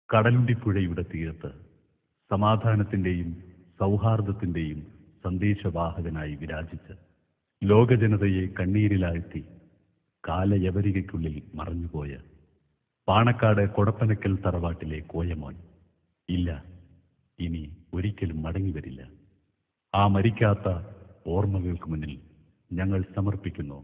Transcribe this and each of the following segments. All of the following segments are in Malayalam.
കടലുണ്ടിപ്പുഴയുടെ തീരത്ത് സമാധാനത്തിന്റെയും സൗഹാർദ്ദത്തിന്റെയും സന്ദേശവാഹകനായി വിരാജിച്ച് ലോകജനതയെ കണ്ണീരിലാഴ്ത്തി കാലയവരികയ്ക്കുള്ളിൽ മറഞ്ഞുപോയ പാണക്കാട് കൊടപ്പനക്കൽ തറവാട്ടിലെ കോയമോൻ ഇല്ല ഇനി ഒരിക്കലും മടങ്ങി വരില്ല ആ മരിക്കാത്ത ഓർമ്മകൾക്ക് മുന്നിൽ ഞങ്ങൾ സമർപ്പിക്കുന്നു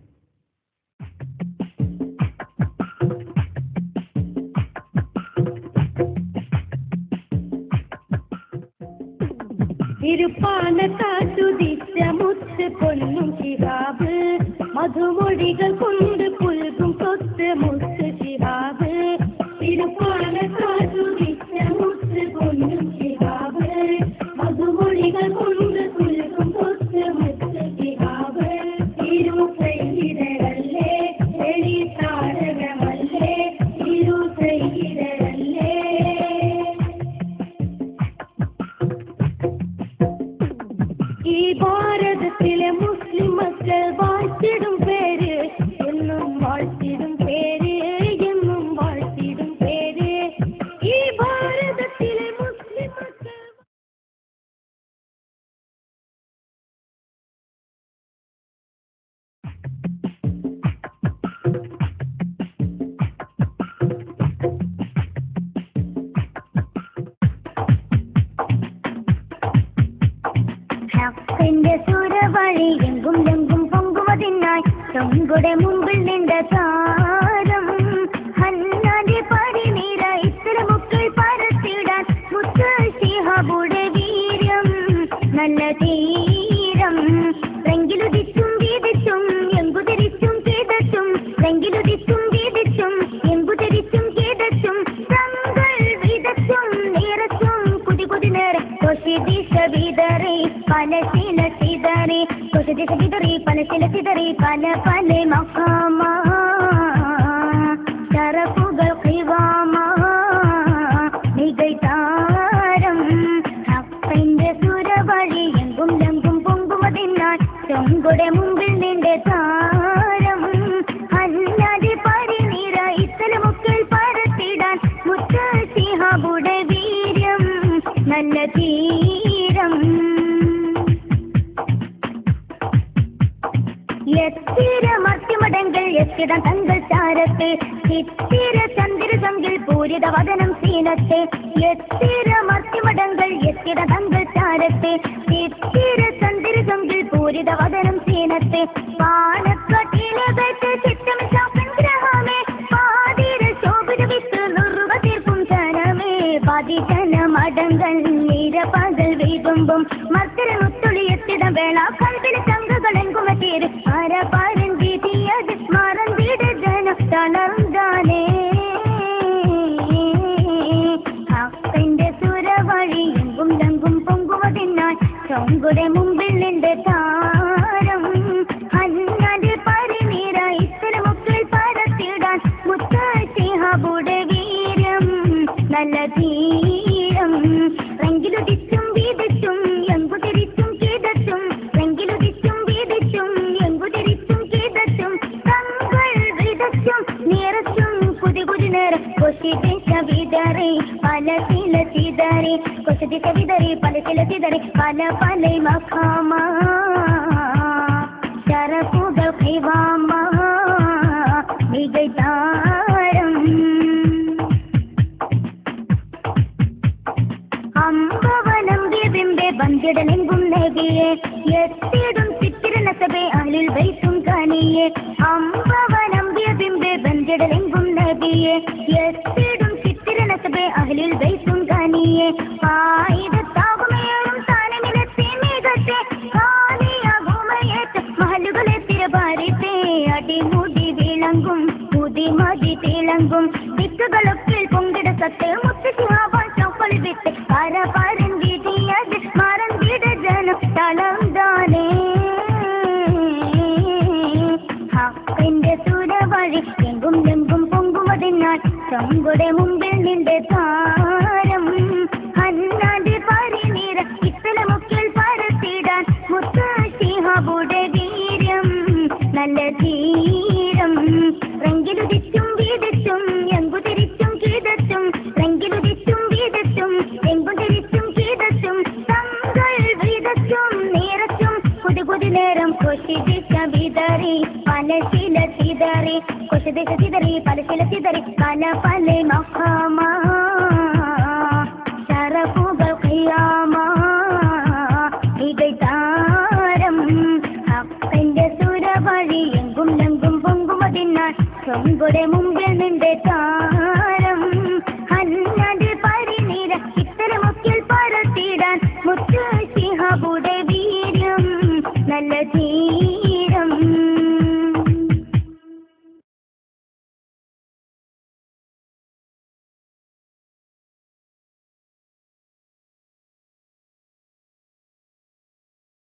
തിരുപ്പാനക്കാറ്റുദിച്ച മുത്ത് പൊന്നും ശിഹാബ് മധുമൊഴികൾ കൊണ്ട് പുൽകും കൊത്ത് മുത്ത് ശിഹാബ് തിരുപ്പാനക്കാറ്റുദിച്ച മുത്ത് പൊന്നും ശിഹാബ് മധുമൊഴികൾ കൊണ്ട് പുൽകും കൊത്ത് മുത്ത് ശിഹാബ് ഇരുസൈതരല്ലേ എളി താരകമല്ലേ ഇരുസൈതരല്ലേ ഈ ഭാരതത്തിലെ മുസ്ലിം മക്കൾ വാഴ്ത്തിടും പേര് എന്നും വാഴ്ത്തിടും പേര് എന്നും വാഴ്ത്തിടും പേര് ഈ ഭാരതത്തിലെ മുസ്ലിം മക്കൾ ഹക്കിന്റെ സുരവഴി എങ്കും എങ്കും പൊങ്കുവതിനായി തൊങ്കുടെ മുമ്പിൽ നിன்ற താരം ഹന്നാന്റെ പരിനീര ഇത്തര മുക്കൾ പരത്തിടാൻ മുത്ത് ശിഹാബുടെ വീര്യം നല്ല തീരം റെങ്കിലുദിച്ചും വീതിച്ചും എങ്കുതിരിച്ചും കേതച്ചും റെങ്കിലുദിച്ചും വീതിച്ചും എങ്കുതിരിച്ചും കേതച്ചും തങ്ങൾ വിതച്ചും നിറച്ചും കുതി കുതി നേരെ കൊശി ദിശ വിതറി പല ശില ചിതറി കൊശി ദിശ വിതറി പല ശില ചിതറി പല പല മക്കാമ ശരഫുകൾ ഖിവാമ മികൈതാരം ഹക്കിന്റെ സുരവഴി എങ്കും ലങ്കും പൊങ്കുവതിനാൽ ചൊങ്കുടെ മുമ്പിൽ നിന്റെ താരം അല്ലാതെ പരിനീര ഇത്തല മുക്കിൽ പരത്തിടാൻ മുത്ത സിഹാബുടെ വീര്യം നല്ല തീരം എത്തിര മർത്തിമടങ്ങൾ എത്തിടം തങ്കൾ ചാരത്തെ ചിത്തിര ചന്ദ്രസങ്കിൽ പൂരിത വദനം സീനത്തെ എത്തിര മർത്തിമടങ്ങൾ എത്തിട തങ്കൾ ചാരത്തെ ചിത്തിര ചന്ദ്രസങ്കിൽ പൂരിത വദനം സീനത്തെ പാലക്കാട്ടിലെ വെച്ച് ചിത്തം ശാപ്പൻ ഗ്രഹമേ പാതിര ശോഭിത വിത്ത് നുറുവ തീർക്കും ജനമേ പതിജന മടങ്ങൾ നിരപകൽ വീതുമ്പും മർത്തര മുത്തുളിയെത്തിട വേള കൽവിലെ ചങ്കകൾ എങ്കുമത്തീര് അരപാരൻ വീതിയത് മറന്നിട ജനം തളർന്നാനേ ഹക്കിന്റെ സുരവഴി എങ്കും ലങ്കും പൊങ്കുവതിനാൽ ചൊങ്കുടെ മുമ്പിൽ നിന്റെ താരം അന്നാന്റെ പരിനീര ഇത്തര മുക്കിൽ പരത്തിടാൻ മുത്താശിഹാബുടെ വീര്യം നല്ല തീരം റെങ്കിലുദിച്ചും വീതിച്ചും എങ്കുതിരിച്ചും കേതച്ചും റെങ്കിലുദിച്ചും വീതിച്ചും എങ്കുതിരിച്ചും കേതച്ചും തങ്ങൾ വിതച്ചും നിറച്ചും കുതി കുതി നേര കൊശി ദിശ വിതറി പല ശില ചിതറി കൊശി ദിശ വിതറി പല ശില ചിതറി പല പല മഖാമ ശരഫുകൾ ഖിവാമ മികൈതാരം അമ്പവനം ബിംബെ ബന്ധിടലെങ്കും നബിയെ എത്തിടും ചിത്തിരന സഭെ അഹ്ലുൽ ബൈത്തും കാനിയെ അമ്പവനം ബിംബെ ബന്ധിടലെങ്കും നബിയെ എത്തിടും ചിത്തിരന സഭെ അഹ്ലുൽ ബൈത്തും കാനിയെ ആയിരത്താകുമേറും താനമിലെത്തി മികത്തെ കാലിയാകുമയേറ്റ് മഹലുകളെ തിരഭാരിത്തെ അടിമുടി വിളങ്ങും പുതിമതി തിളങ്ങും വിത്തുകളൊക്കെ പൊങ്കിട സത്ത് മുത്തുശിഹാവാൻ ചൊക്കളി വിത്ത് പരപരൻ വീതിയത് മറന്നിട ജനം തളർന്നാനേ ഹക്കിന്റെ സുരവഴി എങ്കും എങ്കും പൊങ്കുവതിനാൽ ചങ്കുടെ മുമ്പിൽ നിന്റെ താരം അന്നാന്റെ പരിനീര ഇത്തല മുക്കിൽ പരത്തിടാൻ മുത്ത ശിഹാബുടെ വീര്യം നല്ല തീരം റെങ്കിലുദിച്ചും വീതിച്ചും എങ്കുതിരിച്ചും കീതച്ചും റെങ്കിലുദിച്ചും പല ശില ചിതറി കൊശദേശ ചിതറി പല ശില ചിതറി പല പല മഹാമ ശരഫുകൾ ഖിയാമ ഇകൈതാരം ഹക്കന്റെ സുരവഴി എങ്കും ലങ്കും പൊങ്കുമതിനാൽ സ്വങ്കുടെ മുമ്പിൽ നിന്റെ താരം ഹന്നാന്റെ പരിനിര ഇത്തരമൊക്കിൽ പരത്തിടാൻ മുത്തു ശിഹാബുടെ വീര്യം നല്ല ജീ